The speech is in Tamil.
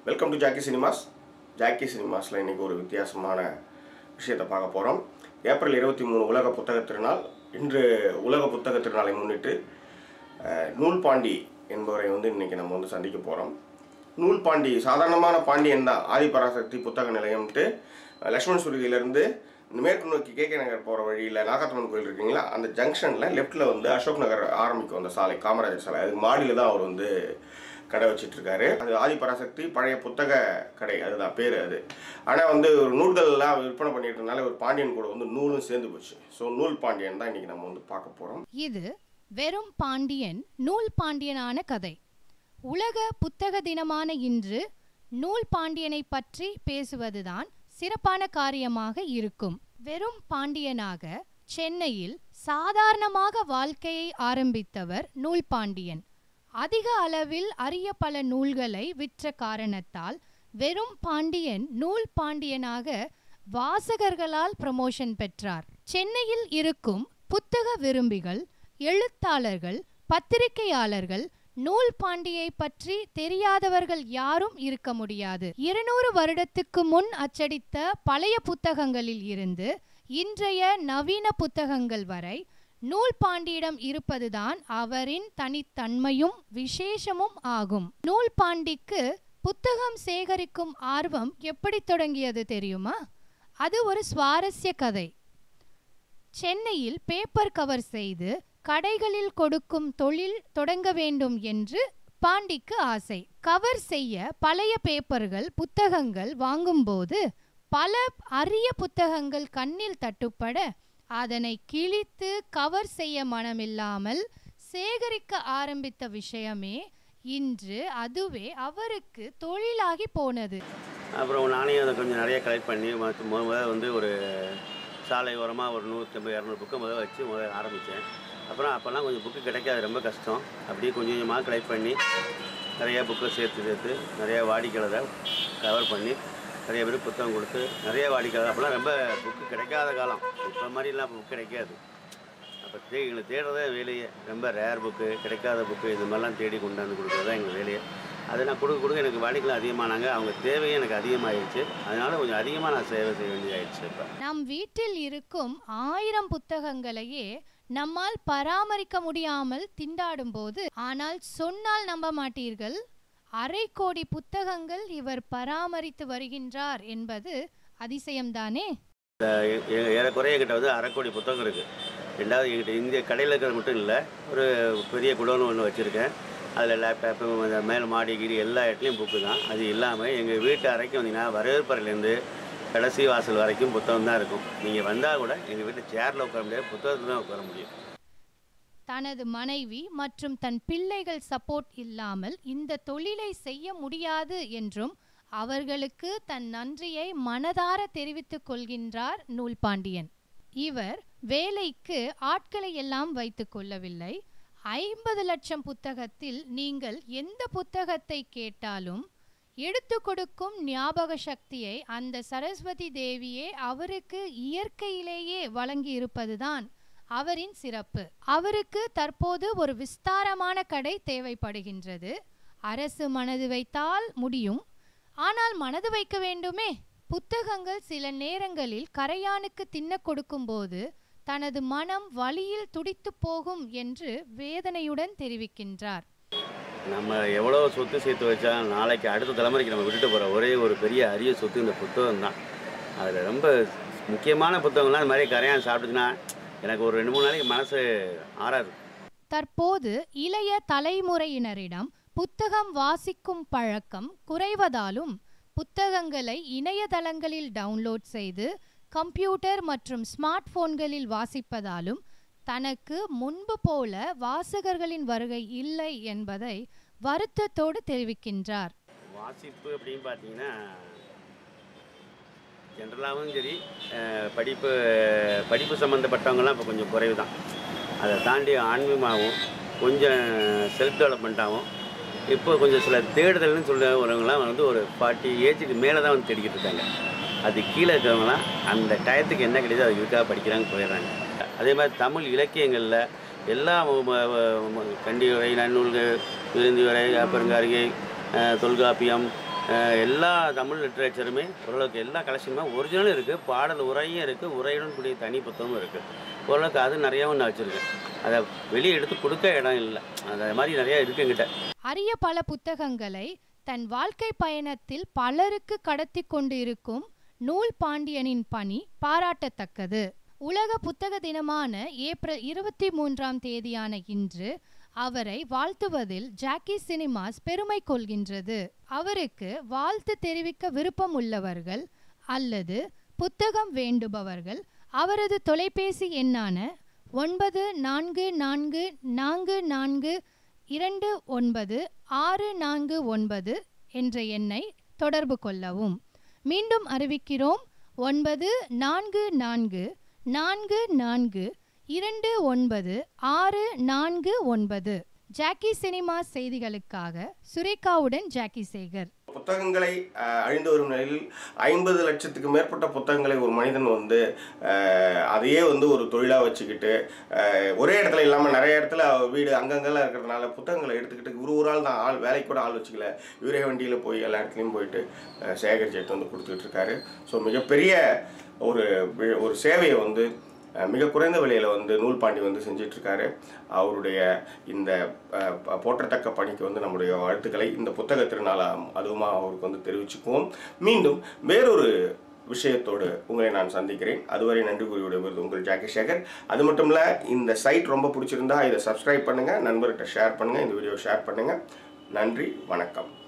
welcome to Jackie cinemas Jackie சினிமாஸில் இன்றைக்கி ஒரு வித்தியாசமான விஷயத்தை பார்க்க போகிறோம் ஏப்ரல் இருபத்தி மூணு உலக புத்தகத் திருநாள் இன்று உலக புத்தகத் திருநாளை முன்னிட்டு அஹ், நூல் பாண்டி என்பவரை வந்து இன்றைக்கி நம்ம வந்து சந்திக்க போகிறோம் நூல் பாண்டி சாதாரணமான பாண்டியன் தான் ஆதிபராசக்தி புத்தக நிலையம்ட்டு அஹ், லக்ஷ்மண் சுருகியிலேருந்து மேற்கு நோக்கி கேகே நகர் போகிற வழியில் நாகாத்தம்மன் கோயில் இருக்குங்களா அந்த ஜங்ஷனில் லெஃப்ட்டில் வந்து அசோக் நகர் ஆரம்பிக்கும் அந்த சாலை காமராஜர் சாலை அதுக்கு மாடியில் தான் அவர் வந்து கடை வச்சிட்டு இருக்காரு அது ஆதிபராசக்தி பழைய புத்தக கடை அதுதான் பேர் அது ஆனால் வந்து ஒரு நூல்கள்லாம் விற்பனை பண்ணிட்டு இருந்தால ஒரு பாண்டியன் கூட வந்து நூலும் சேர்ந்து போச்சு ஸோ நூல் பாண்டியன் தான் இன்னைக்கு நம்ம வந்து பார்க்க போகிறோம் இது வெறும் பாண்டியன் நூல் பாண்டியனான கதை உலக புத்தக தினமான இன்று நூல் பாண்டியனை பற்றி பேசுவதுதான் சிறப்பான காரியமாக இருக்கும் வெறும் பாண்டியனாக சென்னையில் சாதாரணமாக வாழ்க்கையை ஆரம்பித்தவர் நூல் பாண்டியன் அதிக அளவில் அரிய பல நூல்களை விற்ற காரணத்தால் வெறும் பாண்டியன் நூல் பாண்டியனாக வாசகர்களால் ப்ரமோஷன் பெற்றார் சென்னையில் இருக்கும் புத்தக விரும்பிகள் எழுத்தாளர்கள் பத்திரிகையாளர்கள் நூல் பாண்டியை பற்றி தெரியாதவர்கள் யாரும் இருக்க முடியாது இருநூறு வருடத்துக்கு முன் அச்சடித்த பழைய புத்தகங்களில் இருந்து இன்றைய நவீன புத்தகங்கள் வரை நூல் பாண்டியிடம் இருப்பதுதான் அவரின் தனித்தன்மையும் விசேஷமும் ஆகும் நூல் பாண்டிக்கு புத்தகம் சேகரிக்கும் ஆர்வம் எப்படி தொடங்கியது தெரியுமா அது ஒரு சுவாரஸ்ய கதை சென்னையில் பேப்பர் கவர் செய்து கடைகளில் கொடுக்கும் தொழில் தொடங்க வேண்டும் என்று பாண்டிக்கு ஆசை கவர் செய்ய பழைய பேப்பர்கள் புத்தகங்கள் வாங்கும்போது பல அரிய புத்தகங்கள் கண்ணில் தட்டுப்பட அதனை கிழித்து கவர் செய்ய மனமில்லாமல் சேகரிக்க ஆரம்பித்த விஷயமே இன்று அதுவே அவருக்கு தொழிலாகி போனது அப்புறம் நானே அதை கொஞ்சம் நிறைய கலெக்ட் பண்ணி மொத்த- முத முத வந்து ஒரு சாலை ஓரமாக ஒரு நூற்றம்பது இரநூறு புக்கு முதல் வச்சு முதல்ல ஆரம்பித்தேன் அப்புறம் அப்போல்லாம் கொஞ்சம் புக்கு கிடைக்காது ரொம்ப கஷ்டம் அப்படியே கொஞ்சம் கொஞ்சமாக கலெக்ட் பண்ணி நிறைய புக்கை சேர்த்து சேர்த்து நிறைய வாடிக்கையாளரை கவர் பண்ணி நிறைய பேர் புத்தகம் கொடுத்து நிறைய வாடிக்கையாளர் அப்போல்லாம் ரொம்ப புக்கு கிடைக்காத காலம் இப்போ மாதிரிலாம் புக் கிடைக்காது அப்போ தே எங்களை தேடுறதே வேலையே ரொம்ப ரேர் புக்கு கிடைக்காத புக்கு இது மாதிரிலாம் தேடி கொண்டாந்து கொடுக்குறது தான் எங்கள் வேலையே அதை நான் கொடுக்க கொடுக்க எனக்கு வாடிக்கையாளர் அதிகமானாங்க அவங்க தேவையும் எனக்கு அதிகமாகிடுச்சு அதனால கொஞ்சம் அதிகமாக நான் சேவை செய்ய வேண்டியதாகிடுச்சு இப்போ நம் வீட்டில் இருக்கும் ஆயிரம் புத்தகங்களையே நம்மால் பராமரிக்க முடியாமல் திண்டாடும் போது ஆனால் சொன்னால் நம்ப மாட்டீர்கள் அரை கோடி புத்தகங்கள் இவர் பராமரித்து வருகின்றார் என்பது அதிசயம்தானே ஏ- ஏ- ஏறக்குறைய என்கிட்ட வந்து அரை கோடி புத்தகம் இருக்குது ரெண்டாவது என்கிட்ட இந்திய கடையில் இருக்கிறது மட்டும் இல்லை ஒரு பெரிய குடோன் ஒன்று வச்சுருக்கேன் அதில் லேப்டாப்பு அந்த மேல் மாடி கீடி எல்லா இடத்துலையும் புக்கு தான் அது இல்லாமல் எங்கள் வீட்டு அறைக்கு வந்தீங்கன்னா வரவேற்பறையிலேருந்து கடைசி வாசல் வரைக்கும் புத்தகம் தான் இருக்கும் நீங்கள் வந்தால் கூட எங்கள் வீட்டில் சேரில் உட்கார முடியாது புத்தகத்தில் தான் உட்கார முடியும் தனது மனைவி மற்றும் தன் பிள்ளைகள் சப்போர்ட் இல்லாமல் இந்த தொழிலை செய்ய முடியாது என்றும் அவர்களுக்கு தன் நன்றியை மனதார தெரிவித்துக் கொள்கின்றார் நூல்பாண்டியன் இவர் வேலைக்கு ஆட்களை எல்லாம் வைத்துக் கொள்ளவில்லை ஐம்பது லட்சம் புத்தகத்தில் நீங்கள் எந்த புத்தகத்தை கேட்டாலும் எடுத்து கொடுக்கும் ஞாபக சக்தியை அந்த சரஸ்வதி தேவியே அவருக்கு இயற்கையிலேயே வழங்கி இருப்பதுதான் அவரின் சிறப்பு அவருக்கு தற்போது ஒரு விஸ்தாரமான கடை தேவைப்படுகின்றது அரசு மனது வைத்தால் முடியும் ஆனால் மனது வைக்க வேண்டுமே புத்தகங்கள் சில நேரங்களில் கரையானுக்கு தின்ன கொடுக்கும்போது தனது மனம் வலியில் துடித்து போகும் என்று வேதனையுடன் தெரிவிக்கின்றார் நம்ம எவ்வளோ சொத்து சேர்த்து வச்சா நாளைக்கு அடுத்த தலைமுறைக்கு நம்ம விட்டுட்டு போகிற ஒரே ஒரு பெரிய அரிய சொத்து இந்த புத்தகம் தான் அதில் ரொம்ப முக்கியமான புத்தகம்லாம் இந்த மாதிரி கரையான் சாப்பிட்டுச்சுன்னா எனக்கு ஒரு ரெண்டு மூணு நாளைக்கு மனசு ஆறாது தற்போது இளைய தலைமுறையினரிடம் புத்தகம் வாசிக்கும் பழக்கம் குறைவதாலும் புத்தகங்களை இணையதளங்களில் டவுன்லோட் செய்து கம்ப்யூட்டர் மற்றும் ஸ்மார்ட் போன்களில் வாசிப்பதாலும் தனக்கு முன்பு போல வாசகர்களின் வருகை இல்லை என்பதை வருத்தத்தோடு தெரிவிக்கின்றார் வாசிப்பு அப்படின்னு பார்த்தீங்கன்னா ஜென்ரலாகவும் சரி அஹ், படிப்பு படிப்பு சம்மந்தப்பட்டவங்கலாம் இப்போ கொஞ்சம் குறைவு தான் அதை தாண்டி ஆன்மீகமாகவும் கொஞ்சம் செல்ஃப் டெவலப்மெண்ட்டாகவும் இப்போ கொஞ்சம் சில தேடுதல்னு சொல்லுறவங்களாம் வந்து ஒரு ஃபார்ட்டி ஏஜுக்கு மேலே தான் வந்து தேடிக்கிட்டு இருக்காங்க அது கீழே இருக்கிறவங்களாம் அந்த டயத்துக்கு என்ன கிடையாது அது இதுக்காக படிக்கிறாங்க போயிடுறாங்க அதே மாதிரி தமிழ் இலக்கியங்களில் எல்லா ம- ம- ம- கண்டி உரை நன்னூல்கள் விருந்தி உரை அப்பருங்காரிகை அஹ், தொல்காப்பியம் அஹ், எல்லா தமிழ் லிட்ரேச்சருமே ஓரளவுக்கு எல்லா கலெக்ஷனுமே ஒரிஜினலும் இருக்குது பாடல் உரையும் இருக்குது உரையுடன் கூடிய தனி புத்தகமும் இருக்குது ஓரளவுக்கு அது நிறையாவும் நான் வச்சுருக்கேன் அதை வெளியே எடுத்து கொடுக்க இடம் இல்லை அந்த மாதிரி நிறையா இருக்கு என்கிட்ட அரிய பல புத்தகங்களை தன் வாழ்க்கை பயணத்தில் பலருக்கு கடத்தி கொண்டு இருக்கும் நூல் பாண்டியனின் பணி பாராட்டத்தக்கது உலக புத்தக தினமான ஏப்ரல் இருபத்தி மூன்றாம் தேதியான இன்று அவரை வாழ்த்துவதில் ஜாக்கி சினிமாஸ் பெருமை கொள்கின்றது அவருக்கு வாழ்த்து தெரிவிக்க விருப்பம் உள்ளவர்கள் அல்லது புத்தகம் வேண்டுபவர்கள் அவரது தொலைபேசி எண்ணான ஒன்பது நான்கு நான்கு நான்கு நான்கு இரண்டு ஒன்பது ஆறு நான்கு ஒன்பது என்ற எண்ணை தொடர்பு கொள்ளவும் மீண்டும் அறிவிக்கிறோம் ஒன்பது நான்கு நான்கு நான்கு நான்கு இரண்டு ஒன்பது ஆறு நான்கு ஒன்பது ஜாக்கி சினிமா செய்திகளுக்காக சுரேகாவுடன் ஜாக்கி சேகர் புத்தகங்களை அஹ், அழிந்து வரும் நிலையில் ஐம்பது லட்சத்துக்கு மேற்பட்ட புத்தகங்களை ஒரு மனிதன் வந்து அஹ், அதையே வந்து ஒரு தொழிலாக வச்சுக்கிட்டு அஹ், ஒரே இடத்துல இல்லாமல் நிறைய இடத்துல வீடு அங்கங்கெல்லாம் இருக்கிறதுனால புத்தகங்களை எடுத்துக்கிட்டு ஒரு ஒரு ஆள் தான் ஆள் வேலைக்கு கூட ஆள் வச்சுக்கல இவரே வண்டியில் போய் எல்லா இடத்துலையும் போயிட்டு அஹ், சேகரிச்சு எடுத்து வந்து கொடுத்துட்டு இருக்காரு ஸோ மிகப்பெரிய ஒரு வி- ஒரு சேவையை வந்து அஹ், மிக குறைந்த விலையில் வந்து நூல் பாண்டி வந்து செஞ்சிட்டு இருக்காரு அவருடைய இந்த அஹ், ப- போற்றத்தக்க பணிக்கு வந்து நம்முடைய வாழ்த்துக்களை இந்த புத்தக திருநாளா அதுவுமா அவருக்கு வந்து தெரிவிச்சுக்குவோம் மீண்டும் வேறொரு விஷயத்தோடு உங்களை நான் சந்திக்கிறேன் அதுவரை நன்றி கூறி விடுவது உங்கள் ஜாக்கி சேகர் அது மட்டும் இல்லை இந்த சைட் ரொம்ப பிடிச்சிருந்தா இதை சப்ஸ்கிரைப் பண்ணுங்கள் நண்பர்கிட்ட ஷேர் பண்ணுங்கள் இந்த வீடியோ ஷேர் பண்ணுங்கள் நன்றி வணக்கம்